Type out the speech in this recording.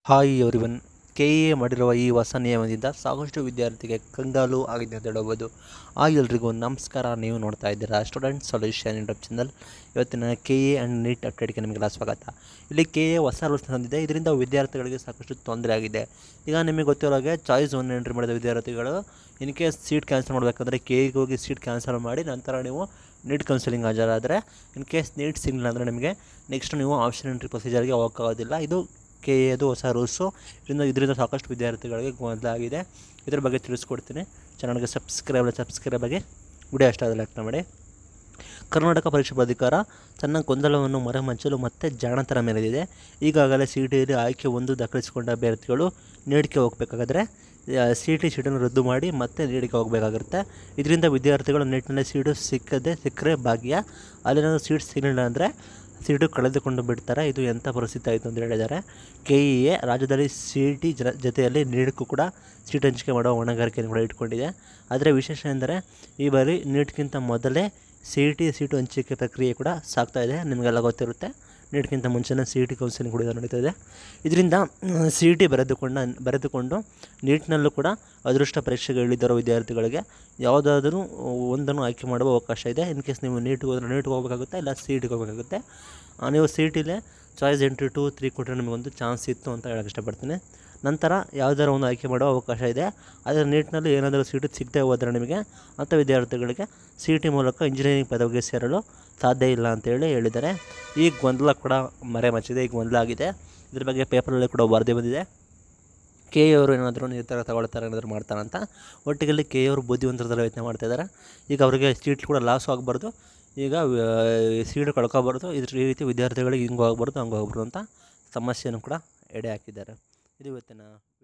hi everyone K A ಮಾಡಿರುವ ಈ ಹೊಸ ನಿಯಮದಿಂದ ಸಾಕಷ್ಟು ವಿದ್ಯಾರ್ಥಿಗೆ ಕಂಗಾಲು ಆಗಿದೆ ಅಂತ ಹೇಳ್ಬೋದು ಹಾಯ್ ಎಲ್ರಿಗೂ ನಮಸ್ಕಾರ ನೀವು ನೋಡ್ತಾ ಇದ್ದೀರಾ ಸ್ಟೂಡೆಂಟ್ ಸೊಲ್ಯೂಷನ್ ಯೂಟ್ಯೂಬ್ ಚಾನಲ್ ಇವತ್ತಿನ ಕೆ ಎ ಆ್ಯಂಡ್ ನೀಟ್ ಅಪ್ಡೇಟ್ಗೆ ನಿಮಗೆಲ್ಲ ಸ್ವಾಗತ ಇಲ್ಲಿ ಕೆ ಎ ಹೊಸ ರೂಲ್ಸ್ ತಂದಿದೆ ಇದರಿಂದ ವಿದ್ಯಾರ್ಥಿಗಳಿಗೆ ಸಾಕಷ್ಟು ತೊಂದರೆ ಆಗಿದೆ ಈಗ ನಿಮಗೆ ಗೊತ್ತಿರೋ ಹಾಗೆ ಚಾಯ್ಸ್ ಒನ್ ಎಂಟ್ರಿ ಮಾಡಿದ ವಿದ್ಯಾರ್ಥಿಗಳು ಇನ್ ಕೇಸ್ ಸೀಟ್ ಕ್ಯಾನ್ಸಲ್ ಮಾಡಬೇಕಂದ್ರೆ ಕೆ ಎಗೆ ಹೋಗಿ ಸೀಟ್ ಕ್ಯಾನ್ಸಲ್ ಮಾಡಿ ನಂತರ ನೀವು ನೀಟ್ ಕೌನ್ಸಿಲಿಂಗ್ ಹಾಜರಾದರೆ ಇನ್ ಕೇಸ್ ನೀಟ್ ಸಿಗಲಿಲ್ಲ ಅಂದರೆ ನಿಮಗೆ ನೆಕ್ಸ್ಟ್ ನೀವು ಆಪ್ಷನ್ ಎಂಟ್ರಿ ಪ್ರೊಸೀಜರ್ಗೆ ಹೋಗೋಕ್ಕಾಗೋದಿಲ್ಲ ಇದು ಕೆ ಎದು ಹೊಸ ರೂಲ್ಸು ಇದರಿಂದ ಇದರಿಂದ ಸಾಕಷ್ಟು ವಿದ್ಯಾರ್ಥಿಗಳಿಗೆ ಗೊಂದಲ ಆಗಿದೆ ಇದ್ರ ಬಗ್ಗೆ ತಿಳಿಸ್ಕೊಡ್ತೀನಿ ಚಾನಲ್ಗೆ ಸಬ್ಸ್ಕ್ರೈಬ್ ಸಬ್ಸ್ಕ್ರೈಬ್ ಆಗಿ ವಿಡಿಯೋ ಅಷ್ಟ ಲೈಕ್ ಮಾಡಿ ಕರ್ನಾಟಕ ಪರೀಕ್ಷಾ ಪ್ರಾಧಿಕಾರ ತನ್ನ ಗೊಂದಲವನ್ನು ಮರೆಮಚ್ಚಲು ಮತ್ತೆ ಜಾಣತರ ಮೇಲೆದಿದೆ ಈಗಾಗಲೇ ಸಿ ಟಿಯಲ್ಲಿ ಆಯ್ಕೆ ಒಂದು ದಾಖಲಿಸಿಕೊಂಡ ಅಭ್ಯರ್ಥಿಗಳು ನೀಡಿಕೆ ಹೋಗಬೇಕಾದ್ರೆ ಸಿ ಟಿ ಸೀಟನ್ನು ರದ್ದು ಮಾಡಿ ಮತ್ತೆ ನೀಡಿಕೆ ಹೋಗಬೇಕಾಗಿರುತ್ತೆ ಇದರಿಂದ ವಿದ್ಯಾರ್ಥಿಗಳು ನೀಟಿನಲ್ಲಿ ಸೀಟು ಸಿಕ್ಕದೆ ಸಿಕ್ಕರೆ ಭಾಗ್ಯ ಅಲ್ಲೇನಾದರೂ ಸೀಟ್ ಸಿಗಲಿಲ್ಲ ಅಂದರೆ ಸೀಟು ಕಳೆದುಕೊಂಡು ಬಿಡ್ತಾರೆ ಇದು ಎಂಥ ಪರಿಸ್ಥಿತಿ ಆಯಿತು ಅಂತ ಹೇಳಿದ್ದಾರೆ ಕೆ ಇ ಎ ರಾಜ್ಯದಲ್ಲಿ ಸಿ ಟಿ ಜನ ಜೊತೆಯಲ್ಲಿ ನೀಡಕ್ಕೂ ಕೂಡ ಸೀಟ್ ಹಂಚಿಕೆ ಮಾಡುವ ಹೊಣೆಗಾರಿಕೆಯನ್ನು ಕೂಡ ಇಟ್ಕೊಂಡಿದೆ ಆದರೆ ವಿಶೇಷ ಎಂದರೆ ಈ ಬಾರಿ ನೀಟ್ಗಿಂತ ಮೊದಲೇ ಸಿ ಟಿ ಸೀಟು ಹಂಚಿಕೆ ಪ್ರಕ್ರಿಯೆ ಕೂಡ ಸಾಗ್ತಾ ಇದೆ ನಿಮಗೆಲ್ಲ ಗೊತ್ತಿರುತ್ತೆ ನೀಟ್ಗಿಂತ ಮುಂಚೆನೇ ಸಿ ಟಿ ಕೌನ್ಸಿಲಿಂಗ್ ಕೂಡ ನಡೀತಾ ಇದೆ ಇದರಿಂದ ಸಿ ಟಿ ಬರೆದುಕೊಂಡ ಬರೆದುಕೊಂಡು ನೀಟ್ನಲ್ಲೂ ಕೂಡ ಅದೃಷ್ಟ ಪರೀಕ್ಷೆಗೆ ಇಳಿದಿರೋ ವಿದ್ಯಾರ್ಥಿಗಳಿಗೆ ಯಾವುದಾದ್ರೂ ಒಂದನ್ನು ಆಯ್ಕೆ ಮಾಡುವ ಅವಕಾಶ ಇದೆ ಇನ್ ಕೇಸ್ ನೀವು ನೀಟ್ಗೆ ಹೋದ್ರೆ ನೀಟ್ಗೆ ಹೋಗಬೇಕಾಗುತ್ತೆ ಇಲ್ಲ ಸಿ ಟಿಗೆ ಹೋಗಬೇಕಾಗುತ್ತೆ ಆ, ನೀವು ಸಿ ಟಿಲೇ ಚಾಯ್ಸ್ ಎಂಟ್ರಿ ಟು ತ್ರೀ ಕೊಟ್ಟರೆ ನಿಮಗೊಂದು ಚಾನ್ಸ್ ಇತ್ತು ಅಂತ ಹೇಳಕ್ಕೆ ಇಷ್ಟಪಡ್ತೀನಿ ನಂತರ ಯಾವುದಾದ್ರು ಒಂದು ಆಯ್ಕೆ ಮಾಡುವ ಅವಕಾಶ ಇದೆ ಆದರೆ ನೀಟ್ನಲ್ಲಿ ಏನಾದರೂ ಸೀಟು ಸಿಗದೆ ಹೋದರೆ ನಿಮಗೆ ಅಂಥ ವಿದ್ಯಾರ್ಥಿಗಳಿಗೆ ಸಿ ಟಿ ಮೂಲಕ ಇಂಜಿನಿಯರಿಂಗ್ ಪದವಿಗೆ ಸೇರಲು ಸಾಧ್ಯ ಇಲ್ಲ ಅಂತೇಳಿ ಹೇಳಿದ್ದಾರೆ ಈ ಗೊಂದಲ ಕೂಡ ಮರೆ ಮಚ್ಚಿದೆ ಈಗ ಗೊಂದಲ ಆಗಿದೆ ಇದ್ರ ಬಗ್ಗೆ ಪೇಪರಲ್ಲಿ ಕೂಡ ವರದಿ ಬಂದಿದೆ ಕೆ ಎ ಅವರು ಏನಾದರೂ ನಿರ್ಧಾರ ತಗೊಳ್ತಾರೆ ಏನಾದರೂ ಮಾಡ್ತಾರಂತ ಒಟ್ಟಿನಲ್ಲಿ ಕೆ ಎ ಅವರು ಬುದ್ಧಿವಂತರದಲ್ಲಿ ಯೋಚನೆ ಮಾಡ್ತಾಯಿದ್ದಾರೆ ಈಗ ಅವರಿಗೆ ಸೀಟ್ ಕೂಡ ಲಾಸ್ ಆಗಬಾರ್ದು ಈಗ ಸೀಟ್ ಕಳ್ಕೊಬಾರ್ದು ಇದ್ರ ಈ ರೀತಿ ವಿದ್ಯಾರ್ಥಿಗಳಿಗೆ ಹಿಂಗೆ ಹೋಗ್ಬಾರ್ದು ಹಂಗೆ ಹೋಗ್ಬಾರ್ದು ಅಂತ ಸಮಸ್ಯೆಯನ್ನು ಕೂಡ ಎಡೆ ಹಾಕಿದ್ದಾರೆ ಇದು ಇವತ್ತಿನ